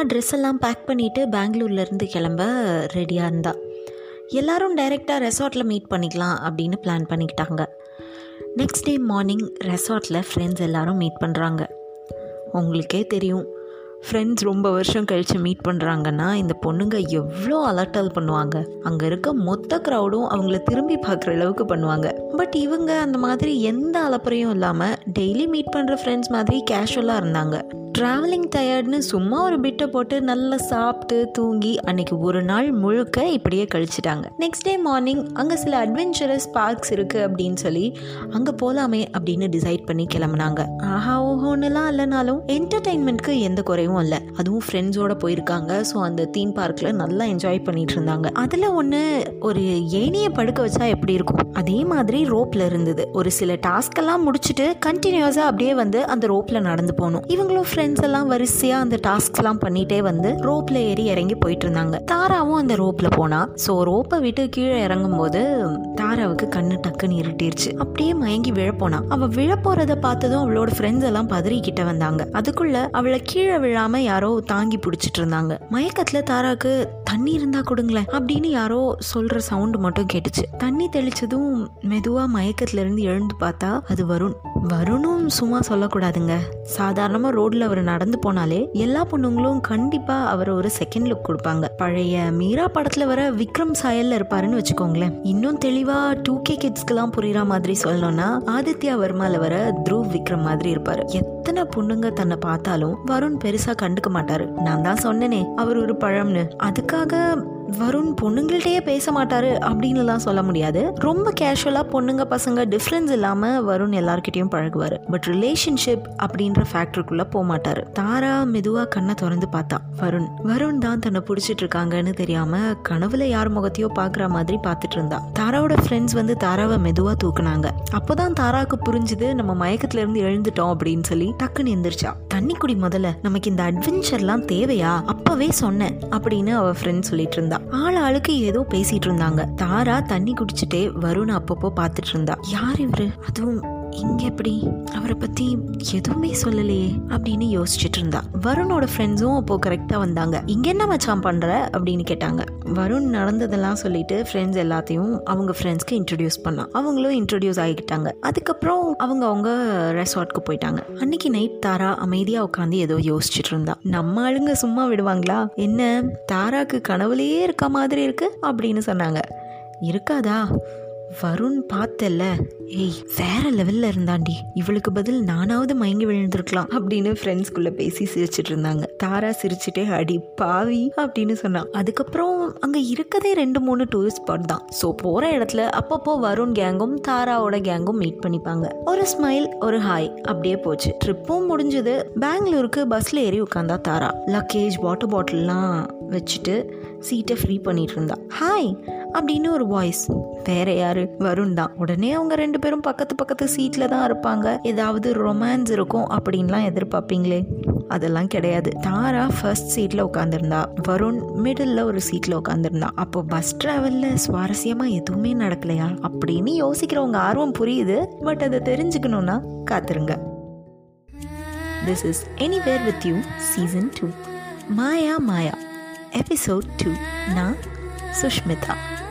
dress எல்லாம் back பண்ணிவிட்டு பெங்களூர்லேருந்து கிளம்ப ரெடியாக இருந்தா எல்லாரும் டைரெக்டாக ரெசார்ட்டில் மீட் பண்ணிக்கலாம் அப்படின்னு பிளான் பண்ணிக்கிட்டாங்க நெக்ஸ்ட் டே மார்னிங் ரெசார்ட்டில் ஃப்ரெண்ட்ஸ் எல்லாரும் மீட் பண்ணுறாங்க உங்களுக்கே தெரியும் ஃப்ரெண்ட்ஸ் ரொம்ப வருஷம் கழித்து மீட் பண்ணுறாங்கன்னா இந்த பொண்ணுங்க எவ்வளோ அலர்ட்டல் பண்ணுவாங்க அங்கே இருக்க மொத்த க்ரௌடும் அவங்கள திரும்பி பார்க்குற அளவுக்கு பண்ணுவாங்க பட் இவங்க அந்த மாதிரி எந்த அலப்பறையும் இல்லாமல் டெய்லி மீட் பண்ணுற ஃப்ரெண்ட்ஸ் மாதிரி கேஷுவலாக இருந்தாங்க ட்ராவலிங் டயர்ட்னு சும்மா ஒரு பிட்டை போட்டு நல்லா சாப்பிட்டு தூங்கி அன்னைக்கு ஒரு நாள் முழுக்க இப்படியே கழிச்சிட்டாங்க நெக்ஸ்ட் டே மார்னிங் அங்கே சில அட்வென்ச்சரஸ் பார்க்ஸ் இருக்குது அப்படின்னு சொல்லி அங்கே போகலாமே அப்படின்னு டிசைட் பண்ணி கிளம்புனாங்க ஆஹா ஓஹோன்னுலாம் இல்லைனாலும் என்டர்டைன்மெண்ட்க்கு எந்த குறையும் இல்லை அதுவும் ஃப்ரெண்ட்ஸோட போயிருக்காங்க ஸோ அந்த தீம் பார்க்கில் நல்லா என்ஜாய் பண்ணிட்டு இருந்தாங்க அதில் ஒன்று ஒரு ஏனியை படுக்க வச்சா எப்படி இருக்கும் அதே மாதிரி ரோப்பில் இருந்தது ஒரு சில டாஸ்கெல்லாம் முடிச்சுட்டு கண்டினியூஸாக அப்படியே வந்து அந்த ரோப்பில் நடந்து போகணும் இவங்களும் ஃப்ரெண்ட்ஸ் எல்லாம் வரிசையாக அந்த டாஸ்க்லாம் பண்ணிட்டே வந்து ரோப்பில் ஏறி இறங்கி போயிட்டு இருந்தாங்க தாராவும் அந்த ரோப்பில் போனா ஸோ ரோப்பை விட்டு கீழே இறங்கும் போது தாராவுக்கு கண்ணு டக்குன்னு இருட்டிருச்சு அப்படியே மயங்கி விழ போனா அவ விழ போறத பார்த்ததும் அவளோட ஃப்ரெண்ட்ஸ் எல்லாம் பதறிக்கிட்ட வந்தாங்க அதுக்குள்ள அவளை கீழே விழாம யாரோ தாங்கி பிடிச்சிட்டு இருந்தாங்க மயக்கத்துல தாராக்கு தண்ணி இருந்தா கொடுங்களேன் அப்படின்னு யாரோ சொல்ற சவுண்ட் மட்டும் கேட்டுச்சு தண்ணி தெளிச்சதும் மெதுவா மயக்கத்துல இருந்து எழுந்து பார்த்தா அது வருண் வருணும் சும்மா சொல்லக்கூடாதுங்க சாதாரணமா ரோட்ல அவர் நடந்து போனாலே எல்லா பொண்ணுங்களும் கண்டிப்பா அவர் ஒரு செகண்ட் லுக் கொடுப்பாங்க பழைய மீரா படத்துல வர விக்ரம் சாயல்ல இருப்பாருன்னு வச்சுக்கோங்களேன் இன்னும் தெளிவா டூ கே கிட்ஸ்க்கெல்லாம் புரியுற மாதிரி சொல்லணும்னா ஆதித்யா வர்மால வர த்ருவ் விக்ரம் மாதிரி இருப்பாரு எத்தனை பொண்ணுங்க தன்னை பார்த்தாலும் வருண் பெருசா கண்டுக்க மாட்டாரு நான் தான் சொன்னேனே அவர் ஒரு பழம்னு அதுக்காக வருண் பொண்ணுங்கள்ட்டயே பேச மாட்டாரு அப்படின்னுலாம் சொல்ல முடியாது ரொம்ப கேஷுவலாக பொண்ணுங்க பசங்க டிஃப்ரென்ஸ் இல்லாமல் வருண் எல்லார்கிட்டயும் பழகுவார் பட் ரிலேஷன்ஷிப் அப்படின்ற ஃபேக்டருக்குள்ளே போக மாட்டாரு தாரா மெதுவாக கண்ணை திறந்து பார்த்தா வருண் வருண் தான் தன்னை பிடிச்சிட்டு இருக்காங்கன்னு தெரியாம கனவுல யார் முகத்தையோ பார்க்குற மாதிரி பார்த்துட்டு இருந்தா தாராவோட ஃப்ரெண்ட்ஸ் வந்து தாராவை மெதுவாக தூக்குனாங்க அப்போதான் தாராவுக்கு புரிஞ்சுது நம்ம மயக்கத்துல இருந்து எழுந்துட்டோம் அப்படின்னு சொல்லி டக்குன்னு எந்திரிச்சா தண்ணி குடி முதல்ல நமக்கு இந்த அட்வென்ச்சர்லாம் தேவையா அப்பவே சொன்னேன் அப்படின்னு அவ ஃப்ரெண்ட் சொல்லிட்டு இருந்தா ஆள் ஆளுக்கு ஏதோ பேசிட்டு இருந்தாங்க தாரா தண்ணி குடிச்சிட்டே வருண் அப்பப்போ பார்த்துட்டு இருந்தா யார் இவரு அதுவும் இங்க எப்படி அவரை பத்தி எதுவுமே சொல்லலையே அப்படின்னு யோசிச்சுட்டு இருந்தா வருணோட ஃப்ரெண்ட்ஸும் அப்போ கரெக்டா வந்தாங்க இங்க என்ன மச்சான் பண்ற அப்படின்னு கேட்டாங்க வருண் நடந்ததெல்லாம் சொல்லிட்டு ஃப்ரெண்ட்ஸ் எல்லாத்தையும் அவங்க ஃப்ரெண்ட்ஸ்க்கு இன்ட்ரடியூஸ் பண்ணா அவங்களும் இன்ட்ரடியூஸ் ஆகிக்கிட்டாங்க அதுக்கப்புறம் அவங்க அவங்க ரெசார்ட்க்கு போயிட்டாங்க அன்னைக்கு நைட் தாரா அமைதியா உட்காந்து ஏதோ யோசிச்சுட்டு இருந்தா நம்ம ஆளுங்க சும்மா விடுவாங்களா என்ன தாராக்கு கனவுலயே இருக்க மாதிரி இருக்கு அப்படின்னு சொன்னாங்க இருக்காதா வருண் பார்த்தல்ல ஏய் வேற லெவல்ல இருந்தாண்டி இவளுக்கு பதில் நானாவது மயங்கி விழுந்திருக்கலாம் அப்படின்னு ஃப்ரெண்ட்ஸ்குள்ள பேசி சிரிச்சிட்டு இருந்தாங்க தாரா சிரிச்சுட்டே அடி பாவி அப்படின்னு சொன்னான் அதுக்கப்புறம் அங்க இருக்கதே ரெண்டு மூணு டூரிஸ்ட் ஸ்பாட் தான் ஸோ போற இடத்துல அப்பப்போ வருண் கேங்கும் தாராவோட கேங்கும் மீட் பண்ணிப்பாங்க ஒரு ஸ்மைல் ஒரு ஹாய் அப்படியே போச்சு ட்ரிப்பும் முடிஞ்சது பெங்களூருக்கு பஸ்ல ஏறி உட்காந்தா தாரா லக்கேஜ் வாட்டர் பாட்டில்லாம் வச்சுட்டு சீட்டை ஃப்ரீ பண்ணிட்டு இருந்தா ஹாய் அப்படின்னு ஒரு வாய்ஸ் வேற யாரு வருண் தான் உடனே அவங்க ரெண்டு பேரும் பக்கத்து பக்கத்து சீட்ல தான் இருப்பாங்க ஏதாவது ரொமான்ஸ் இருக்கும் அப்படின்லாம் எதிர்பார்ப்பீங்களே அதெல்லாம் கிடையாது தாரா ஃபர்ஸ்ட் சீட்ல உட்காந்துருந்தா வருண் மிடில் ஒரு சீட்ல உட்காந்துருந்தா அப்போ பஸ் டிராவல்ல சுவாரஸ்யமா எதுவுமே நடக்கலையா அப்படின்னு யோசிக்கிறவங்க ஆர்வம் புரியுது பட் அதை தெரிஞ்சுக்கணும்னா காத்துருங்க this is anywhere with you season two Maya Maya episode two நான் சுஷ்மிதா